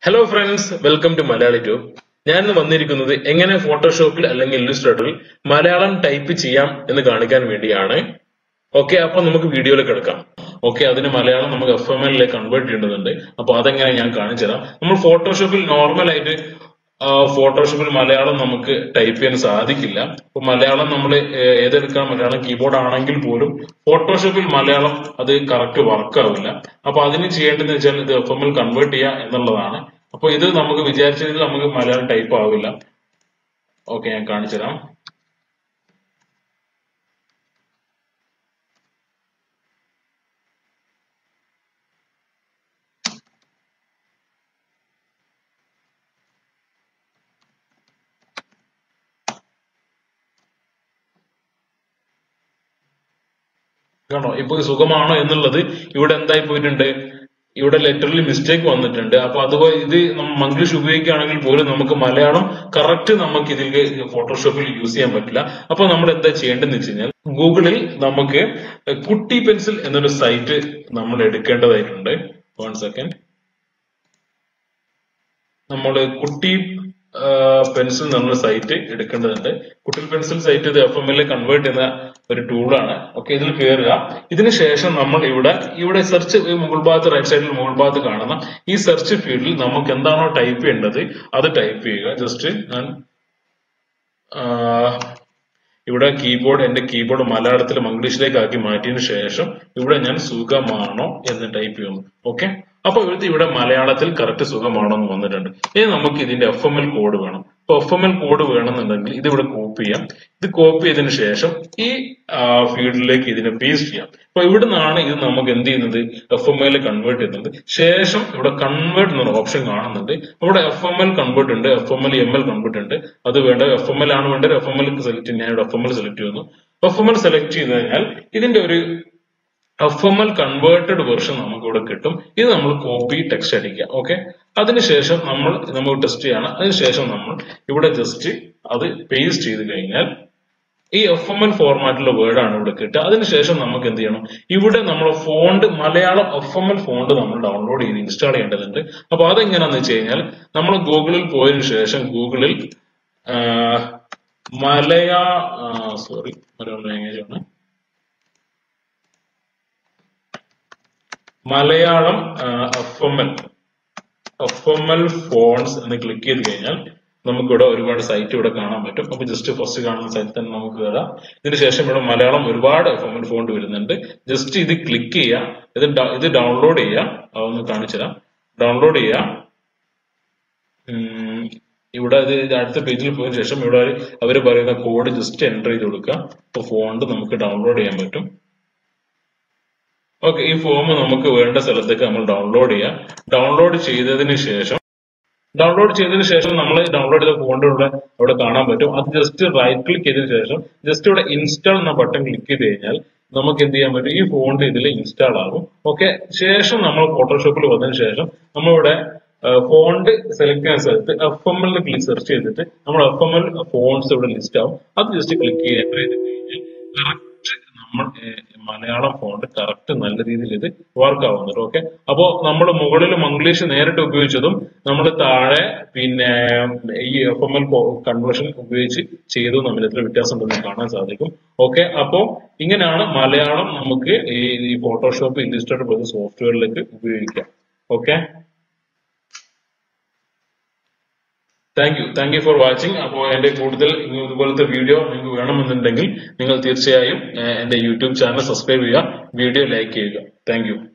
hello friends welcome to Malayali tube ഞാൻ ഇന്ന് വന്നിരിക്കുന്നത് എങ്ങനെ ഫോട്ടോഷോപ്പിൽ അല്ലെങ്കിൽ ഇല്ലുസ്ട്രേറ്ററിൽ മലയാളം ടൈപ്പ് ചെയ്യാം എന്ന് കാണിക്കാൻ വേണ്ടിയാണ് ഓക്കെ അപ്പൊ നമുക്ക് വീഡിയോയിലേക്ക് എടുക്കാം ഓക്കെ അതിന് മലയാളം നമുക്ക് എഫ് എം എല്ലിലേക്ക് കൺവേർട്ട് ചെയ്യേണ്ടതുണ്ട് അപ്പൊ അതെങ്ങനെ ഞാൻ കാണിച്ചു തരാം നമ്മൾ ഫോട്ടോഷോപ്പിൽ നോർമൽ ആയിട്ട് ഫോട്ടോഷോപ്പിൽ മലയാളം നമുക്ക് ടൈപ്പ് ചെയ്യാൻ സാധിക്കില്ല അപ്പൊ മലയാളം നമ്മൾ ഏതെടുക്കാം മലയാളം കീബോർഡ് ആണെങ്കിൽ പോലും ഫോട്ടോഷോപ്പിൽ മലയാളം അത് കറക്റ്റ് വർക്ക് ആവില്ല അപ്പൊ അതിന് ചെയ്യേണ്ടതെന്ന് വെച്ചാൽ ഇത് എഫ് എം എൽ കൺവേർട്ട് ചെയ്യുക എന്നുള്ളതാണ് അപ്പൊ ഇത് നമുക്ക് വിചാരിച്ച രീതിയിൽ നമുക്ക് മലയാളം ടൈപ്പ് ആവില്ല ഓക്കെ ഞാൻ കാണിച്ചു തരാം കണ്ടോ ഇപ്പൊ സുഖമാണോ എന്നുള്ളത് ഇവിടെ എന്തായി പോയിട്ടുണ്ട് ഇവിടെ ലെറ്ററിൽ മിസ്റ്റേക്ക് വന്നിട്ടുണ്ട് അപ്പൊ അതുപോലെ ഇത് മംഗ്ലീഷ് ഉപയോഗിക്കുകയാണെങ്കിൽ പോലും നമുക്ക് മലയാളം കറക്റ്റ് നമുക്ക് ഇതിൽ ഫോട്ടോഷോപ്പിൽ യൂസ് ചെയ്യാൻ പറ്റില്ല അപ്പൊ നമ്മൾ എന്താ ചെയ്യേണ്ടതെന്ന് വെച്ച് കഴിഞ്ഞാൽ ഗൂഗിളിൽ നമുക്ക് കുട്ടി പെൻസിൽ എന്നൊരു സൈറ്റ് നമ്മൾ എടുക്കേണ്ടതായിട്ടുണ്ട് വൺ സെക്കൻഡ് നമ്മൾ കുട്ടി പെൻസിൽ എന്നുള്ള സൈറ്റ് എടുക്കേണ്ടതുണ്ട് കുട്ടിൽ പെൻസിൽ സൈറ്റ് ഇത് എഫ് എം എൽ കൺവേർട്ട് ചെയ്യുന്ന ഒരു ടൂളാണ് ഓക്കെ ഇതിൽ കയറുക ഇതിന് ശേഷം നമ്മൾ ഇവിടെ ഇവിടെ സെർച്ച് മുകൾ ഭാഗത്ത് റൈറ്റ് സൈഡിൽ മുകൾ ഭാഗത്ത് കാണുന്ന ഈ സെർച്ച് ഫീൽഡിൽ നമുക്ക് എന്താണോ ടൈപ്പ് ചെയ്യേണ്ടത് അത് ടൈപ്പ് ചെയ്യുക ജസ്റ്റ് ഞാൻ ഇവിടെ കീബോർഡ് എന്റെ കീബോർഡ് മലയാളത്തിൽ മംഗ്ലീഷിലേക്ക് ആക്കി മാറ്റിയതിനു ശേഷം ഇവിടെ ഞാൻ സുഖമാണോ എന്ന് ടൈപ്പ് ചെയ്യുന്നു ഓക്കെ അപ്പൊ ഇവിടുത്തെ ഇവിടെ മലയാളത്തിൽ കറക്റ്റ് സുഖമാണോ എന്ന് വന്നിട്ടുണ്ട് ഇനി നമുക്ക് ഇതിന്റെ എഫ് എം എൽ കോഡ് വേണം അപ്പൊ എഫ് എം എൽ കോഡ് വേണമെന്നുണ്ടെങ്കിൽ ഇത് ഇവിടെ കോപ്പി ചെയ്യാം ഇത് കോപ്പി ചെയ്തതിനു ശേഷം ഈ ഫീൽഡിലേക്ക് ഇതിനെ പേസ്റ്റ് ചെയ്യാം അപ്പൊ ഇവിടെ നിന്നാണ് ഇത് നമുക്ക് എന്ത് ചെയ്യുന്നത് എഫ് എം എൽ കൺവേർട്ട് ചെയ്യുന്നത് ശേഷം ഇവിടെ കൺവേർട്ട് എന്നൊരു ഓപ്ഷൻ കാണുന്നുണ്ട് അവിടെ എഫ് എം എൽ കൺവേർട്ട് ഉണ്ട് F M L M L convert ഉണ്ട് അത് വേണ്ട എഫ് എം എൽ ആണ് വേണ്ടത് എഫ് എം എൽ സെലക്ട് ഞാൻ ഇവിടെ എഫ് എം എൽ സെലക്ട് ചെയ്യുന്നു എഫ് എം എൽ സെലക്ട് ചെയ്ത് കഴിഞ്ഞാൽ ഇതിന്റെ ഒരു F M L converted version നമുക്ക് ഇവിടെ കിട്ടും ഇത് നമ്മൾ കോപ്പി ടെക്സ്റ്റ് അടിക്കുക ഓക്കെ അതിനുശേഷം നമ്മൾ നമുക്ക് ടെസ്റ്റ് ചെയ്യണം അതിനുശേഷം നമ്മൾ ഇവിടെ ജസ്റ്റ് അത് പേസ്റ്റ് ചെയ്ത് കഴിഞ്ഞാൽ ഈ എഫ് എം എൽ ഫോർമാറ്റിലുള്ള വേർഡ് ആണ് ഇവിടെ കിട്ടുക അതിനുശേഷം നമുക്ക് എന്ത് ചെയ്യണം ഇവിടെ നമ്മൾ font Malayalam F M L font നമ്മൾ ഡൗൺലോഡ് ചെയ്ത് ഇൻസ്റ്റാൾ ചെയ്യേണ്ടതുണ്ട് അപ്പൊ അതെങ്ങനെയാന്ന് വെച്ച് കഴിഞ്ഞാൽ നമ്മൾ ഗൂഗിളിൽ പോയതിനു ശേഷം ഗൂഗിളിൽ മലയാ സോറി മലയാളം ലാംഗ്വേജ് ആണ് Malayalam F M L F M L fonts എന്ന് ക്ലിക്ക് ചെയ്ത് കഴിഞ്ഞാൽ നമുക്ക് ഇവിടെ ഒരുപാട് സൈറ്റ് ഇവിടെ കാണാൻ പറ്റും അപ്പൊ ജസ്റ്റ് ഫസ്റ്റ് കാണുന്ന സൈറ്റ് തന്നെ നമുക്ക് കയറാം ഇതിന് ശേഷം ഇവിടെ മലയാളം ഒരുപാട് എഫ് എം എൽ ഫോണ്ട് വരുന്നുണ്ട് ജസ്റ്റ് ഇത് ക്ലിക്ക് ചെയ്യുക ഇത് ഇത് ഡൗൺലോഡ് ചെയ്യുക അതൊന്ന് കാണിച്ചുതരാം ഡൗൺലോഡ് ചെയ്യുക ഇവിടെ ഇത് അടുത്ത പേജിൽ പോയതിനു ശേഷം ഇവിടെ അവർ പറയുന്ന കോഡ് ജസ്റ്റ് എൻ്റർ ചെയ്ത് കൊടുക്കുക അപ്പൊ ഫോണ്ട് നമുക്ക് ഡൗൺലോഡ് ചെയ്യാൻ പറ്റും ഓക്കെ ഈ ഫോം നമുക്ക് വേണ്ട സ്ഥലത്തേക്ക് നമ്മൾ ഡൗൺലോഡ് ചെയ്യാം ഡൗൺലോഡ് ചെയ്തതിന് ശേഷം ഡൗൺലോഡ് ചെയ്തതിന് ശേഷം നമ്മൾ ഡൗൺലോഡ് ചെയ്ത ഫോണ്ട് ഇവിടെ അവിടെ കാണാൻ പറ്റും അത് ജസ്റ്റ് റൈറ്റ് ക്ലിക്ക് ചെയ്തതിനു ശേഷം ജസ്റ്റ് ഇവിടെ ഇൻസ്റ്റാൾ എന്ന ബട്ടൺ ക്ലിക്ക് ചെയ്ത് കഴിഞ്ഞാൽ നമുക്ക് എന്ത് ചെയ്യാൻ പറ്റും ഈ ഫോണ്ട് ഇതിൽ ഇൻസ്റ്റാൾ ആകും ഓക്കെ ശേഷം നമ്മൾ ഫോട്ടോഷോപ്പിൽ വന്നതിന് ശേഷം നമ്മളിവിടെ ഫോണ്ട് സെലക്ട് ചെയ്യുന്ന സ്ഥലത്ത് എഫ് എം എല്ലിൽ ക്ലിക്ക് സെർച്ച് ചെയ്തിട്ട് നമ്മൾ എഫ് എം എൽ ഫോൺസ് ഇവിടെ ലിസ്റ്റ് ആവും അത് ജസ്റ്റ് ക്ലിക്ക് ചെയ്ത് എൻ്റർ ചെയ്ത് കഴിഞ്ഞാൽ കറക്റ്റ് നമ്മൾ മലയാളം ഫോണ്ട് കറക്റ്റ് നല്ല രീതിയിൽ ഇത് വർക്ക് ആവുന്നുണ്ട് ഓക്കെ അപ്പോ നമ്മൾ മുകളിൽ മംഗ്ലീഷ് നേരിട്ട് ഉപയോഗിച്ചതും നമ്മൾ താഴെ പിന്നെ ഈ എഫ് എം എൽ കൺവേർഷൻ ഉപയോഗിച്ച് ചെയ്തതും തമ്മിൽ എത്ര വ്യത്യാസം ഉണ്ടെന്ന് കാണാൻ സാധിക്കും ഓക്കെ അപ്പോ ഇങ്ങനെയാണ് മലയാളം നമുക്ക് ഈ ഫോട്ടോഷോപ്പ് ഇല്ലിസ്ട്രേറ്റർ പോലത്തെ സോഫ്റ്റ്വെയറിലേക്ക് ഉപയോഗിക്കാം okay thank you thank you for watching അപ്പോൾ എന്റെ കൂടുതൽ ഇതുപോലത്തെ വീഡിയോ നിങ്ങൾക്ക് വേണമെന്നുണ്ടെങ്കിൽ നിങ്ങൾ തീർച്ചയായും എന്റെ യൂട്യൂബ് ചാനൽ സബ്സ്ക്രൈബ് ചെയ്യുക വീഡിയോ ലൈക്ക് ചെയ്യുക താങ്ക് യു